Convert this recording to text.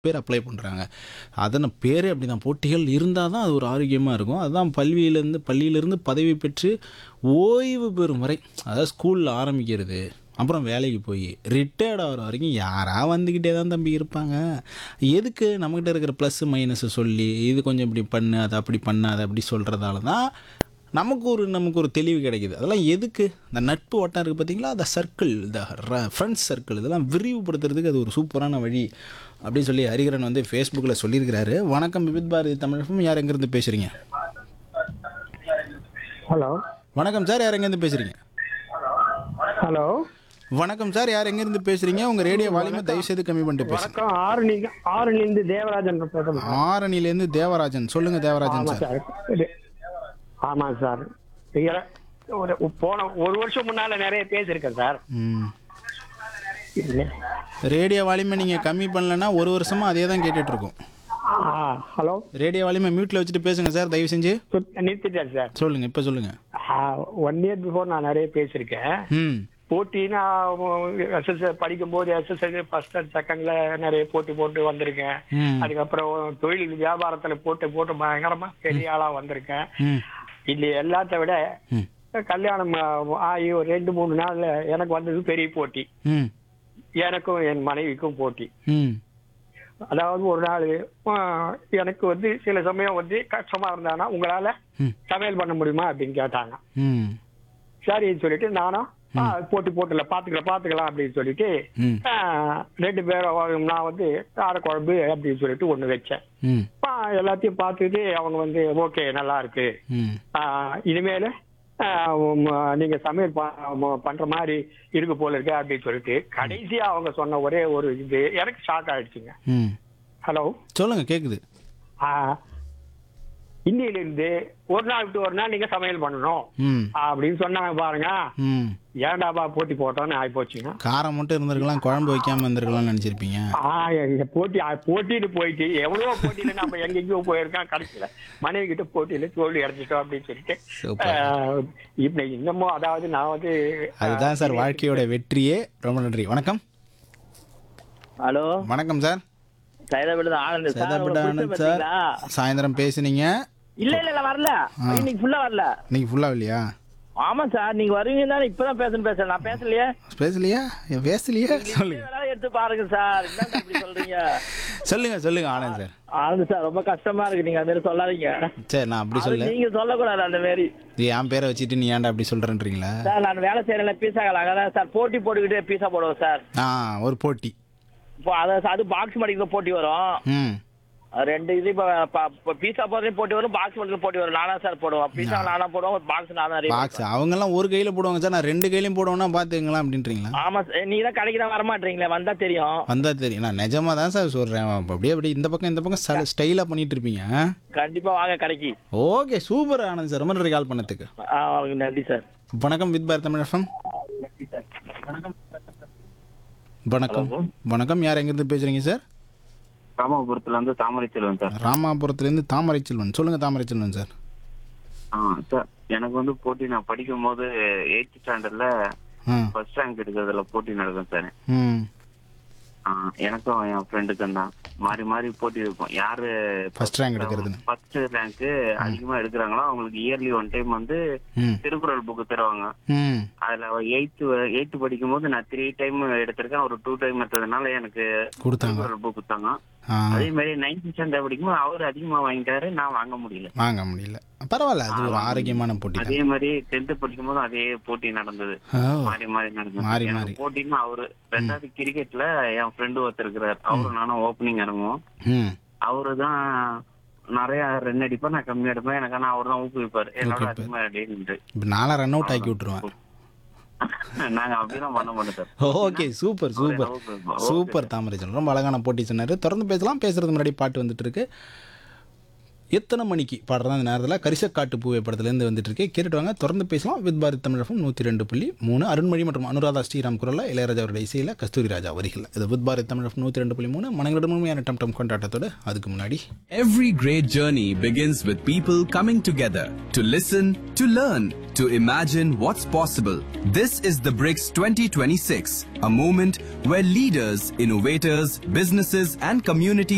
பேர் அப்ளை பண்ணுறாங்க அதன பேரே அப்படி தான் போட்டிகள் இருந்தால் தான் அது ஒரு ஆரோக்கியமாக இருக்கும் அதுதான் பல்வியிலேருந்து பள்ளியிலேருந்து பதவி பெற்று ஓய்வு பெறும் வரை அதாவது ஸ்கூலில் ஆரம்பிக்கிறது அப்புறம் வேலைக்கு போய் ரிட்டையர்ட் ஆகிற வரைக்கும் யாராக வந்துக்கிட்டே தான் தம்பி இருப்பாங்க எதுக்கு நம்மக்கிட்ட இருக்கிற ப்ளஸ் மைனஸை சொல்லி இது கொஞ்சம் இப்படி பண்ணு அதை அப்படி பண்ணாத அப்படி சொல்கிறதால தான் நமக்கு ஒரு நமக்கு ஒரு தெளிவு கிடைக்குது அதெல்லாம் எதுக்கு இந்த நட்பு வட்டம் இருக்குது பார்த்தீங்களா அந்த சர்க்கிள் இந்த ஃப்ரெண்ட்ஸ் சர்க்கிள் இதெல்லாம் விரிவுபடுத்துறதுக்கு அது ஒரு சூப்பரான வழி அப்படின்னு சொல்லி ஹரிகரன் வந்து ஃபேஸ்புக்கில் சொல்லியிருக்கிறாரு வணக்கம் விபித் பாரதி தமிழகம் யார் எங்கேருந்து பேசுகிறீங்க ஹலோ வணக்கம் சார் யார் எங்கேருந்து பேசுகிறீங்க ஹலோ வணக்கம் சார் யார் எங்கேருந்து பேசுகிறீங்க உங்கள் ரேடியோ வால்யூமை தயவு செய்து கம்மி பண்ணிட்டு பேசுங்க வணக்கம் ஆரணி ஆரணிலிருந்து தேவராஜன் பேசுறேன் ஆரணிலேருந்து தேவராஜன் சொல்லுங்கள் தேவராஜன் ஆமா சார் சார் இது- ஆமா சார் இர- ஒரு போன ஒரு வருஷம் முன்னால நிறைய பேசியிருக்கேன் சார் ம் இல்ல. ரேடியோ வால்யூமை நீங்கள் கம்மி பண்ணலன்னா ஒரு வருஷமாக அதே தான் கேட்டுட்ருக்கோம் ஆ ஹலோ ரேடியோ வால்யூமை மியூட்டில் வச்சுட்டு பேசுங்க சார் தயவு செஞ்சு சுத்- நிறுத்திட்டேன் சார் சொல்லுங்கள் இப்போ சொல்லுங்கள் ஒன் இயர் பிஃபோர் நான் நிறைய பேசியிருக்கேன் ம் போட்டினா எஸ்எஸ் படிக்கும்போது எஸ்எஸ்எல் ஃபர்ஸ்ட் அண்ட் செகண்ட்ல நிறைய போட்டி போட்டு வந்திருக்கேன் ம் அதுக்கப்புறம் தொழில் வியாபாரத்துல போட்டு போட்டு பயங்கரமா பெரிய ஆளா வந்திருக்கேன் ம் இது எல்லாத்த விட ம் கல்யாணம் ஆ- ஆகி ஒரு ரெண்டு மூணு நாள்ல எனக்கு வந்தது பெரிய போட்டி ம் எனக்கும் என் மனைவிக்கும் போட்டி ம் அதாவது ஒரு நாள் ஆ, எனக்கு வந்து சில சமயம் வந்து கஷ்டமா இருந்தானா உங்களால ம். சமையல் பண்ண முடியுமா அப்படின்னு கேட்டாங்க ம் சரின்னு சொல்லிட்டு நானும் ஆ, போட்டி போட்டுல பாத்துக்கலாம் பாத்துக்கலாம் அப்படின்னு சொல்லிட்டு ம் ஆ, ரெண்டு பேரும் நான் வந்து காரக்குழம்பு அப்படின்னு சொல்லிட்டு ஒண்ணு வச்சேன் ம் ஆ, எல்லாத்தையும் பார்த்துட்டு அவங்க வந்து ஓகே நல்லா இருக்கு ம் ஆ, இனிமேல் ஆ, உம், நீங்க சமையல் ப- ம- பண்ற மாதிரி இருக்கு போல இருக்கு அப்படின்னு சொல்லிட்டு கடைசியா அவங்க சொன்ன ஒரே ஒரு இது எனக்கு ஷாக் ஆயிடுச்சுங்க ம் ஹலோ சொல்லுங்க கேட்குது இன்னையில இருந்து ஒரு நாள் விட்டு ஒரு நாள் நீங்க சமையல் பண்ணணும் ம் அப்படின்னு சொன்னாங்க பாருங்க ம் ஏன்டாப்பா போட்டி போட்டோம்னு ஆகி போச்சுங்க காரம் மட்டும் இருந்திருக்கலாம் குழம்பு வைக்காம இருந்திருக்கலாம்னு நினச்சிருப்பீங்க ஆ, இந்த போட்டி ஆ, போட்டின்னு போயிட்டு எவ்வளவோ போட்டியில நம்ம எங்கெங்கயோ போயிருக்கோம் கடைசியில மனைவி கிட்ட போட்டியில தோல்வி அடைஞ்சிட்டோம் அப்படின்னு சொல்லிட்டு சூப்பர் ஆ, இப்ப இன்னமும் அதாவது நான் வந்து அதுதான் சார் வாழ்க்கையோட வெற்றியே ரொம்ப நன்றி வணக்கம் ஹலோ வணக்கம் சார் சைதாபேட்டு தான் ஆனந்த் சார் சேதாப்பட்ட உங்களுக்கு ஆனந்த் பிடிச்ச சார் பார்த்தீங்களா? சாயந்தரம் பேசுனீங்க இல்ல இல்ல இல்ல வரல இன்னைக்கு ஃபுல்லா வரல இன்னைக்கு ஃபுல்லாக இல்லையா ஆமா சார் நீங்க வருவீங்க தானே இப்பதான் பேசணும் பேசுறேன் நான் பேசலையே பேசலையா ஏன் பேசலையா சொல்லுங்க வேணா எடுத்து பாருங்க சார் என்னங்க இப்படி சொல்றீங்க சொல்லுங்க சொல்லுங்க ஆனந்த் சார் ஆனந்த் சார் ரொம்ப கஷ்டமா இருக்கு நீங்க அந்த மாதிரி சொல்லாதீங்க சரி நான் அப்படி அது சொல்ல நீங்க சொல்லக்கூடாது அந்த மாதிரி இது என் பேரை வச்சுட்டு நீ ஏன்டா அப்படி சொல்கிறேன்றீங்களா சார் நான் வேலை செய்யறேன் பீஸா அதான் சார் போட்டி போட்டுக்கிட்டே பீஸா போடுவோம் சார் ஆ ஒரு போட்டி இப்போ அதான் சார், அது பாக்ஸ் மடிக்கிற போட்டி வரும் ம் அது ரெண்டு இது இப்போ பீஸா போடுறதும் போட்டி வரும் பாக்ஸ் மடிக்கிற போட்டி வரும் நானா சார் போடுவோம் பீஸா நானா போடுவோம் பாக்ஸ் நானா நிறைய பாக்ஸ் அவங்கெல்லாம் ஒரு கையில் போடுவாங்க சார் நான் ரெண்டு கையிலையும் போடுவேன்னா பார்த்துங்களா அப்படின்றீங்களா ஆமா சார் நீங்க தான் கடைக்கு தான் வரமாட்டீங்களே வந்தா தெரியும் வந்தா தெரியும் நான் நிஜமாக தான் சார் சொல்கிறேன் அப்படியே அப்படியே இந்த பக்கம் இந்த பக்கம் ஸ்டைலாக பண்ணிட்டு இருப்பீங்க கண்டிப்பா வாங்க கடைக்கு ஓகே சூப்பர் ஆனந்த் சார் ரொம்ப நன்றி கால் பண்ணதுக்கு ஆ உங்களுக்கு நன்றி சார் வணக்கம் வித் பாரத் தமிழ் எஃப்எம் வணக்கம் வணக்கம் யார் எங்கேருந்து பேசுறீங்க சார் ராமபுரத்துல இருந்து தாமரை செல்வன் சார் ராமாபுரத்துலேருந்து தாமரை செல்வன் சொல்லுங்க தாமரை செல்வன் சார் ஆ சார் எனக்கு வந்து போட்டி நான் படிக்கும் போது எயித் ஸ்டாண்டர்ட்ல ஆ ஃபர்ஸ்ட் ரேங்க் எடுக்கிறதுல போட்டி நடக்கும் சார் ம் ஆ, எனக்கும் என் ஃப்ரெண்டுக்கும் தான் மாறி மாறி போட்டி இருக்கும் யாரு ஃபர்ஸ்ட் ரேங்க் எடுக்கிறதுன்னு ஃபர்ஸ்ட் ரேங்க் அதிகமா எடுக்கிறாங்களோ அவங்களுக்கு இயர்லி ஒன் டைம் வந்து ம் திருக்குறள் புக் தருவாங்க ம் அதுல எயித்து எயித்து படிக்கும் போது நான் த்ரீ டைம் எடுத்திருக்கேன் ஒரு டூ டைம் எடுத்ததுனால எனக்கு கொடுத்தாங்க திருக்குறள் புக் கொடுத்தாங்க ஆ அதே மாதிரி நைன்த் ஸ்டாண்டர்ட் படிக்கும்போது அவர் அதிகமா வாங்கிட்டாரு நான் வாங்க முடியல வாங்க முடியல பரவாயில்ல அது ஒரு ஆரோக்கியமான போட்டி தான் அதே மாதிரி டென்த் படிக்கும் போது அதே போட்டி நடந்தது ஓ மாறி மாறி நடந்தது மாறி எனக்கு மாறி. போட்டின்னா அவரு ரெண்டாவது கிரிக்கெட்ல என் ஃப்ரெண்டு ஒருத்தர் இருக்கிறார் அவரும் நானும் ஓப்பனிங் இறங்குவோம் ம் அவரு தான் நிறைய ரன் அடிப்பா நான் கம்மியா அடிப்பேன் எனக்கு ஆனா அவர் தான் ஊக்குவிப்பாரு என்னோட ஊக்குவிப்பாரு. அதிகமா அடின்னு இப்போ நாளை ரன் அவுட் ஆக்கி விட்டுருவேன் நாங்க அப்படிதான் பண்ண மாட்டோம் sir okay super super super Thamarai Selvan ரொம்ப அழகான போட்டி சொன்னார் தொடர்ந்து பேசலாம் பேசுறதுக்கு முன்னாடி பாட்டு வந்துட்டு இருக்கு எத்தனை மணிக்கு பாடுறதா அந்த நேரத்தில் கரிசக்காட்டு பூவை படத்துலேருந்து வந்துட்டு இருக்கு கேட்டுட்டு வாங்க தொடர்ந்து பேசலாம் வித் பாரத் தமிழகம் நூற்றி ரெண்டு புள்ளி மூணு அருண்மொழி மற்றும் அனுராதா ஸ்ரீராம் குரலில் இளையராஜா அவருடைய இசையில் கஸ்தூரி ராஜா வரிகள் இது வித் பாரத் தமிழகம் நூற்றி ரெண்டு புள்ளி மூணு மனங்களிடம் முழுமையான டம் டம் கொண்டாட்டத்தோடு அதுக்கு முன்னாடி Every great journey begins with people coming together to listen, to learn, to imagine what's possible. This is the BRICS 2026, a moment where leaders, innovators, businesses, and communities